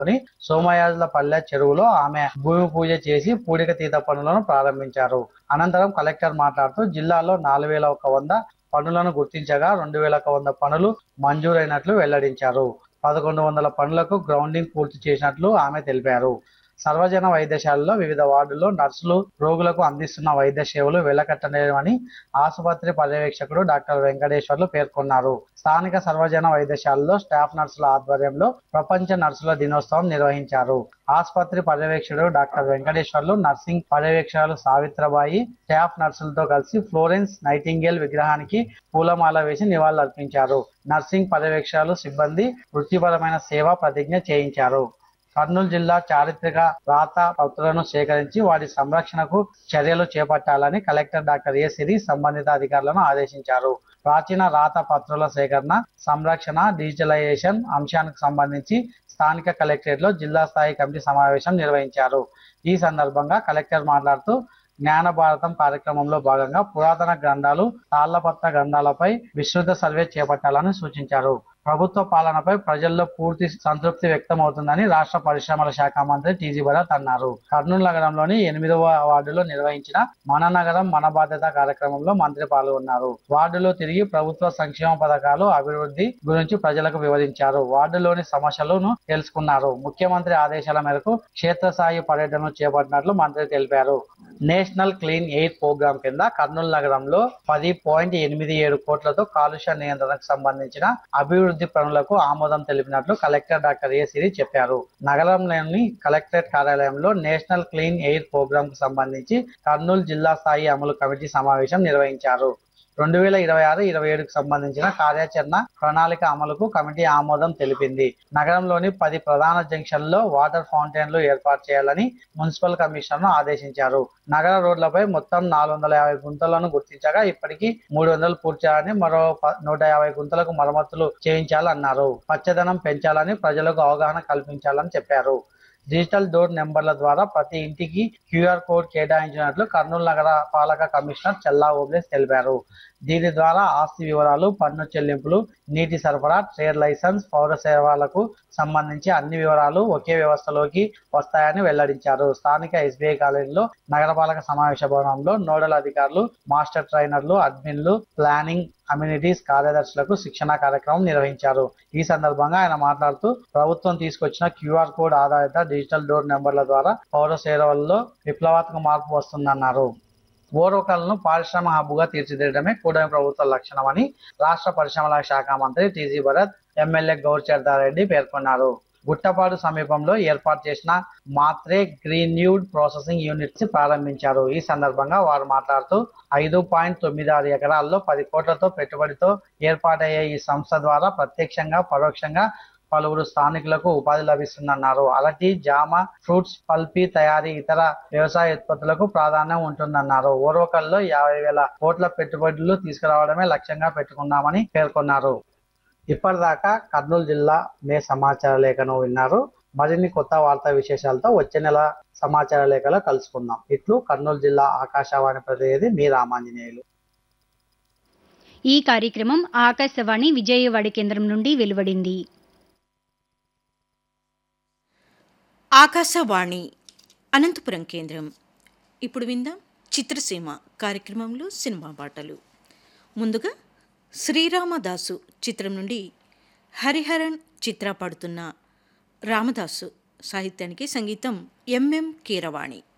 ని సోమయాజులపల్లె చెరువులో ఆమె భూమి పూజ చేసి పూడిక తీత పనులను ప్రారంభించారు అనంతరం కలెక్టర్ మాట్లాడుతూ జిల్లాలో నాలుగు వేల ఒక వంద పనులను గుర్తించగా రెండు వేల ఒక వంద పనులు మంజూరైనట్లు వెల్లడించారు పదకొండు వందల పనులకు గ్రౌండింగ్ పూర్తి చేసినట్లు ఆమె తెలిపారు సర్వజన వైద్యశాలలో వివిధ వార్డుల్లో నర్సులు రోగులకు అందిస్తున్న వైద్య సేవలు వెలకట్టలేమని ఆసుపత్రి పర్యవేక్షకుడు డాక్టర్ వెంకటేశ్వర్లు పేర్కొన్నారు స్థానిక సర్వజన వైద్యశాలలో స్టాఫ్ నర్సుల ఆధ్వర్యంలో ప్రపంచ నర్సుల దినోత్సవం నిర్వహించారు ఆసుపత్రి పర్యవేక్షకుడు డాక్టర్ వెంకటేశ్వర్లు నర్సింగ్ పర్యవేక్షకులు సావిత్రబాయి స్టాఫ్ నర్సులతో కలిసి ఫ్లోరెన్స్ నైటింగేల్ విగ్రహానికి పూలమాల వేసి నివాళులర్పించారు నర్సింగ్ పర్యవేక్షకులు సిబ్బంది వృత్తిపరమైన సేవ ప్రతిజ్ఞ చేయించారు కర్నూలు జిల్లా చారిత్రక రాత పత్రులను సేకరించి వాటి సంరక్షణకు చర్యలు చేపట్టాలని కలెక్టర్ డాక్టర్ ఏ సిరి సంబంధిత అధికారులను ఆదేశించారు ప్రాచీన రాత పత్రుల సేకరణ సంరక్షణ డిజిటలైజేషన్ అంశానికి సంబంధించి స్థానిక కలెక్టరేట్ లో జిల్లా స్థాయి కమిటీ సమావేశం నిర్వహించారు ఈ సందర్భంగా కలెక్టర్ మాట్లాడుతూ జ్ఞాన భారతం కార్యక్రమంలో భాగంగా పురాతన గ్రంథాలు తాళ్లపత్ర గ్రంథాలపై విస్తృత సర్వే చేపట్టాలని సూచించారు ప్రభుత్వ పాలనపై ప్రజల్లో పూర్తి సంతృప్తి వ్యక్తం అవుతుందని రాష్ట్ర పరిశ్రమల శాఖ మంత్రి టీజీ భరత్ అన్నారు కర్నూలు నగరంలోని ఎనిమిదవ వార్డులో నిర్వహించిన మన నగరం మన బాధ్యత కార్యక్రమంలో మంత్రి పాల్గొన్నారు వార్డులో తిరిగి ప్రభుత్వ సంక్షేమ పథకాలు అభివృద్ధి గురించి ప్రజలకు వివరించారు వార్డులోని సమస్యలను తెలుసుకున్నారు ముఖ్యమంత్రి ఆదేశాల మేరకు క్షేత్రస్థాయి పర్యటనలు చేపట్టినట్లు మంత్రి తెలిపారు నేషనల్ క్లీన్ ఎయిర్ ప్రోగ్రాం కింద కర్నూలు నగరంలో పది పాయింట్ ఎనిమిది ఏడు కోట్లతో కాలుష్య నియంత్రణకు సంబంధించిన అభివృద్ధి పనులకు ఆమోదం తెలిపినట్లు కలెక్టర్ డాక్టర్ ఏ సిరి చెప్పారు నగరంలోని కలెక్టరేట్ కార్యాలయంలో నేషనల్ క్లీన్ ఎయిర్ ప్రోగ్రాం కు సంబంధించి కర్నూలు జిల్లా స్థాయి అమలు కమిటీ సమావేశం నిర్వహించారు రెండు వేల ఇరవై ఆరు ఇరవై ఏడుకు సంబంధించిన కార్యాచరణ ప్రణాళిక అమలుకు కమిటీ ఆమోదం తెలిపింది నగరంలోని పది ప్రధాన జంక్షన్లలో వాటర్ ఫౌంటైన్లు ఏర్పాటు చేయాలని మున్సిపల్ కమిషనర్ను ఆదేశించారు నగర రోడ్లపై మొత్తం నాలుగు వందల యాభై గుంతలను గుర్తించగా ఇప్పటికీ మూడు వందలు పూర్తి చేయాలని మరో ప- నూట యాభై గుంతలకు మరమ్మతులు చేయించాలన్నారు పచ్చదనం పెంచాలని ప్రజలకు అవగాహన కల్పించాలని చెప్పారు డిజిటల్ డోర్ నెంబర్ల ద్వారా ప్రతి ఇంటికి క్యూఆర్ కోడ్ కేటాయించినట్లు కర్నూలు నగర పాలక కమిషనర్ చెల్లా ఓబ్లేస్ తెలిపారు దీని ద్వారా ఆస్తి వివరాలు పన్ను చెల్లింపులు నీటి సరఫరా ట్రేడ్ లైసెన్స్ పౌర సేవలకు సంబంధించి అన్ని వివరాలు ఒకే వ్యవస్థలోకి వస్తాయని వెల్లడించారు స్థానిక ఎస్బీఐ కాలేజీలో నగరపాలక సమావేశ భవనంలో నోడల్ అధికారులు మాస్టర్ ట్రైనర్లు అడ్మిన్లు ప్లానింగ్ అమ్యూనిటీస్ కార్యదర్శులకు శిక్షణ కార్యక్రమం నిర్వహించారు ఈ సందర్భంగా ఆయన మాట్లాడుతూ ప్రభుత్వం తీసుకొచ్చిన క్యూఆర్ కోడ్ ఆధారిత డిజిటల్ డోర్ నెంబర్ల ద్వారా పౌర సేవల్లో విప్లవాత్మక మార్పు వస్తుందన్నారు ఓర్వకలను పారిశ్రమ హబ్బుగా తీర్చిదిద్దడమే కూటమి ప్రభుత్వ లక్షణమని రాష్ట్ర పరిశ్రమల శాఖ మంత్రి టీజీ భరత్ ఎమ్మెల్యే గౌర్చర్దారెడ్డి పేర్కొన్నారు గుట్టపాడు సమీపంలో ఏర్పాటు చేసిన మాత్రే గ్రీన్యూడ్ ప్రాసెసింగ్ యూనిట్స్ ప్రారంభించారు ఈ సందర్భంగా వారు మాట్లాడుతూ ఐదు పాయింట్ తొమ్మిది ఆరు ఎకరాల్లో పది కోట్లతో పెట్టుబడితో ఏర్పాటయ్యే ఈ సంస్థ ద్వారా ప్రత్యక్షంగా పరోక్షంగా పలువురు స్థానికులకు ఉపాధి లభిస్తుందన్నారు అరటి జామ ఫ్రూట్స్ పల్పీ తయారీ ఇతర వ్యవసాయ ఉత్పత్తులకు ప్రాధాన్యం ఉంటుందన్నారు ఓర్వకల్లో యాభై వేల కోట్ల పెట్టుబడులు తీసుకురావడమే లక్ష్యంగా పెట్టుకున్నామని పేర్కొన్నారు ఇప్పటిదాకా కర్నూలు జిల్లా మే సమాచార లేఖను విన్నారు మరిన్ని కొత్త వార్తా విశేషాలతో వచ్చే నెల సమాచార లేఖలో కలుసుకుందాం ఇట్లు కర్నూలు జిల్లా ఆకాశవాణి ప్రతినిధి మీ రామాంజనేయులు ఈ కార్యక్రమం ఆకాశవాణి విజయవాడ కేంద్రం నుండి వెలువడింది ఆకాశవాణి అనంతపురం కేంద్రం ఇప్పుడు విందాం చిత్రసీమ కార్యక్రమంలో సినిమా పాటలు ముందుగా శ్రీరామదాసు చిత్రం నుండి హరిహరన్ చిత్ర పాడుతున్న రామదాసు సాహిత్యానికి సంగీతం ఎంఎం కీరవాణి